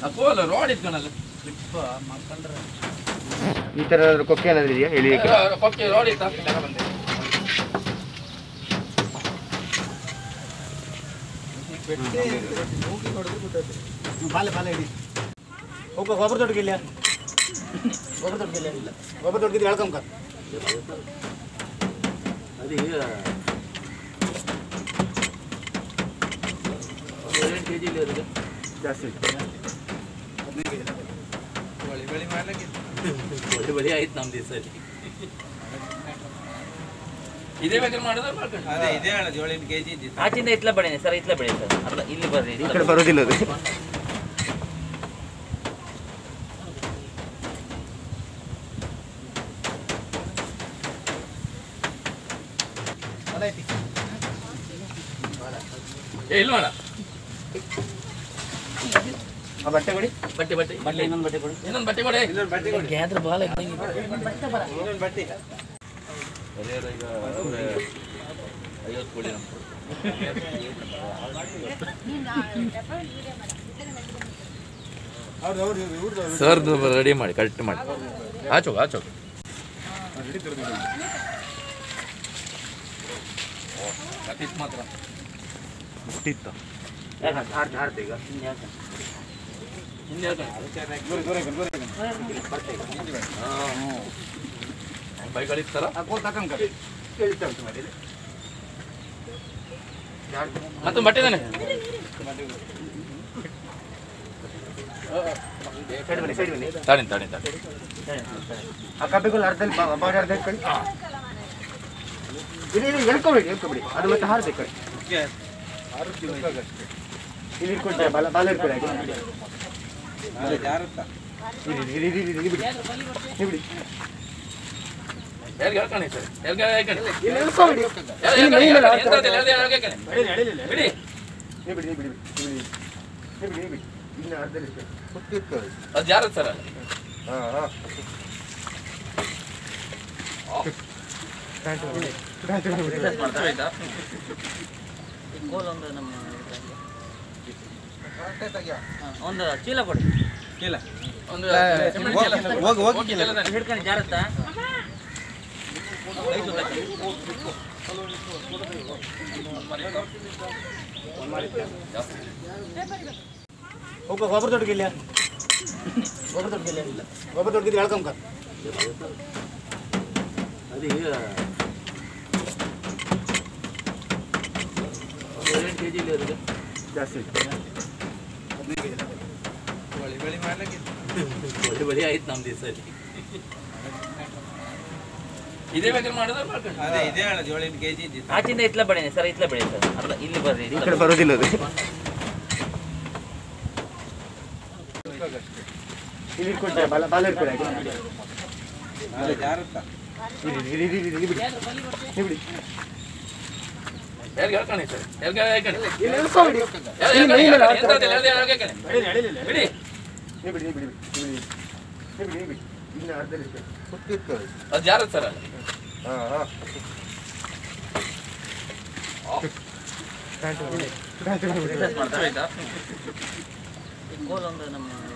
ಕೋಲ road ಇಟ್ಕೊಳಲ್ಲ ಈ ತರ ಏನಾದ್ರು ಕೊಕ್ಕೆ ಏನಾದ್ರು ಇದೆಯಾ ಎಳಿಲಿಕ್ಕೆ ಕೊಕ್ಕೆ ರೋಡ್ ಇತ್ತ ಬಾಲೆ ಬಾಲೆ ಹಿಡಿ ಹೋಗ ಗೊಬ್ಬರ ತೊಡಗಿಲ್ಲ ಗೊಬ್ಬರ ತೊಡಗಿಲ್ಲ ಇಲ್ಲ ಗೊಬ್ಬರ ತೊಡಗಿದ್ದು ಹೇಳ್ಕೊಂಬ ಜಾಸ್ತಿ ಒಳ್ಳೆ ಬಳಿ ಆಯ್ತು ನಮ್ದು ಈ ಸರಿ ಇದೇ ಬೇಕಾದ್ರೆ ಮಾಡಿದ್ರೆ ಮಾಡ್ಕೊಂಡು ಅದೇ ಇದೇ ಹೇಳೋದು ಏಳೆಂಟು ಕೆಜಿ ಇದ್ದಿತ್ತು ಆಚಿಂದ ಇತ್ಲ ಬೆಳೆ ಸರ್ ಇತ್ಲ ಬೆಳೆ ಸರ್ ಅರ್ಧ ಇಲ್ಲಿ ಬರ್ರಿ ಈ ಕಡೆ ಬರೋದಿಲ್ಲ ಅದು ಏ ಇಲ್ಲ ಮಾಡ ಆ ಬಟ್ಟೆ ಕೊಡಿ ಬಟ್ಟೆ ಬಟ್ಟೆ ಬಟ್ಟೆ ಇನ್ನೊಂದು ಬಟ್ಟೆ ಕೊಡಿ ಇನ್ನೊಂದು ಬಟ್ಟೆ ಕೊಡೆ ಇನ್ನೊಂದು ಬಟ್ಟೆ ಕೊಡಿ ಗ್ಯಾದ್ರ ಬಾಲ ಇನ್ನೊಂದು ಬಟ್ಟೆ ಈಗ ಐವತ್ತು ಕೋಳಿ ನಮ್ದು ಅವ್ರು ಅವ್ರು ಇವ್ರದ್ದು ಸರ್ದು ರೆಡಿ ಮಾಡಿ ಕರೆಕ್ಟ್ ಮಾಡಿ ಆಚೋಗ ಆಚೋಗ ಕಟ್ಟಿತ್ತು ಮಾತ್ರ ಹಾರ್ದು ಹಾರ್ದು ಈಗ ಹಿಂದೆ ಹೇಳ್ಕೊಂಡು. ದೂರ ದೂರ ದೂರ ಬೈಕ್ ಕಳಿಸ್ತಾರ ಆ ಕೋಲ್ ತಕೊಂಡ್ ಕೇಳಿಸ್ತಾ ಉಂಟು ಮಾಡಿ ಮತ್ತೆ ಬಟ್ಟೆ ತಾನೆ ಸೈಡ್ ಬನ್ನಿ ಸೈಡ್ ಬನ್ನಿ ತಾಡಿ ತಾಡಿ ತಾಡಿ ಆ ಕಬ್ಬಿಗಳು ಅರ್ಧದಲ್ಲಿ ಬಾ- ಬಾಡಿ ಅರ್ಧ ಇಟ್ಕೊಳ್ಳಿ ಇಲ್ಲಿ ಇಲ್ಲಿ ಎಳ್ಕೊಬೇಡಿ ಎಳ್ಕೊಬೇಡಿ ಅದು ಮತ್ತೆ ಹಾರ್ಬೇಕು ಕಡೆ ಇಲ್ಲಿ ಇಟ್ಕೊಳ್ತಾರೆ ಬಾಲ ಬಾಲ ಇಟ್ಕೊಳ್ಳಿ ಹಾಗೆ. ಅದು ಜಾರುತ್ತಾ ಇರಿ, ಇರಿ, ಇರಿ, ಇರಿ, ಇರಿ, ಬಿಡಿ. ನೀವು ಬಿಡಿ. ಯಾರಿಗೆ ಹೇಳ್ಕೊಳ್ಳಿ ಸರ್ ಯಾರಿಗೆ ಹೇಳ್ಕೊಳ್ಳಿ ಇಲ್ಲಿ ಎಳ್ಕೊಬೇಡಿ. ಯಾರಿಗೆ ಹೇಳ್ಕೊಳ್ಳಿ ಎಂತದಿಲ್ಲ, ಹೇಳ್ದೆ ಹೇಳ್ಕೊಳ್ಳಿ. ಅಡಿಲಿ ಅಡಿಲಿಲ್ಲ ಬಿಡಿ ನೀವು ಬಿಡಿ, ನೀವು ಬಿಡಿ, ನೀವು ಬಿಡಿ. ನೀವು ಬಿಡಿ, ನೀವು ಬಿಡಿ. ಇನ್ನು ಅರ್ಧದಲ್ಲಿ ಇಟ್ಕೊಳ್ಳಿ. ಸುತ್ತಿ ಇಟ್ಕೊಳ್ಳಿ. ಅದು ಯಾರು ಸರ್ ಅದು? ಹಾ, ಹಾ. ಪ್ಯಾಂಟ್ ಮಾಡಿ. ಪ್ಯಾಂಟ್ ಮಾಡಿ. ಆಯ್ತಾ? ಕೋಲ್ ಒಂದು ನಮ್ಮ ಹಾ, ಒಂದು ಚೀಲ ಕೊಡಿ ಇಲ್ಲ ಒಂದು ಹೋಗಿ ಹೋಗಿ ಹೋಗಿ ಎಲ್ಲ ತಾನೆ. ಹಿಡ್ಕೊಂಡು ಜಾರತ್ತಾ ಕೈ ಸುತ್ತಕ್ಕೆ. ಹೋಗ ಗೊಬ್ಬರ ತೊಡಗಿಲ್ಲ ಗೊಬ್ಬರ ತೊಡಗಿಲ್ಲ ಇಲ್ಲ ಗೊಬ್ಬರ ತೊಡಗಿದ್ದು ಹೇಳ್ಕೊಂಬ ಜಾಸ್ತಿ ಬಳಿ ಬಳಿ ಮಾಡ್ಲಿಕ್ಕೆ ಒಳ್ಳೆ ಬಳಿ ಆಯ್ತು ನಮ್ದು ಈ ಸರಿ ಇದೇ ಬೇಕಾದ್ರೆ ಮಾಡಿದ್ರೆ ಮಾಡ್ಕೊಂಡು ಅದೇ ಇದೇ ಹೇಳೋದು ಏಳೆಂಟು ಕೆಜಿ ಇದ್ದಿತ್ತು ಆಚಿಂದ ಇತ್ಲ ಬೆಳೆ ಸರ್ ಇತ್ಲ ಬೆಳೆ ಸರ್ ಅರ್ಧ ಇಲ್ಲಿ ಬರ್ರಿ ಈ ಕಡೆ ಬರೋದಿಲ್ಲ ಅದು ಇಲ್ಲಿ ಇಟ್ಕೊಳ್ತಾರೆ ಬಾಲ ಬಾಲ ಇಟ್ಕೊಳ್ಳಿ ಹಾಗೆ. ಅದು ಜಾರುತ್ತಾ ಇರಿ, ಇರಿ, ಇರಿ, ಇರಿ, ನೀವು ಬಿಡಿ. ನೀವು ಬಿಡಿ. ಯಾರಿಗೆ ಹೇಳ್ಕೊಳ್ಳಿ ಸರ್ ಯಾರಿಗೆ ಹೇಳ್ಕೊಳ್ಳಿ ಇಲ್ಲಿ ಎಳ್ಕೊಬೇಡಿ. ಯಾರಿಗೆ ಹೇಳ್ಕೊಳ್ಳಿ, ಎಂತದಿಲ್ಲ, ಹೇಳ್ದೆ ಹೇಳ್ಕೊಳ್ಳಿ. ಅಡಿಲಿ ಅಡಿಲಿಲ್ಲ ಬಿಡಿ ನೀವು ಬಿಡಿ, ನೀವು ಬಿಡಿ, ನೀವು ಬಿಡಿ. ನೀವು ಬಿಡಿ, ನೀವು ಬಿಡಿ. ಇನ್ನು ಅರ್ಧದಲ್ಲಿ ಇಟ್ಕೊಳ್ಳಿ. ಸುತ್ತಿ ಇಟ್ಕೊಳ್ಳಿ. ಅದು ಯಾರು ಸರ್ ಅದು? ಹಾ, ಹಾ. ಪ್ಯಾಂಟ್ ಮಾಡಿ. ಪ್ಯಾಂಟ್ ಮಾಡಿ. ಆಯ್ತಾ? ಕೋಲ್ ಒಂದು ನಮ್ಮ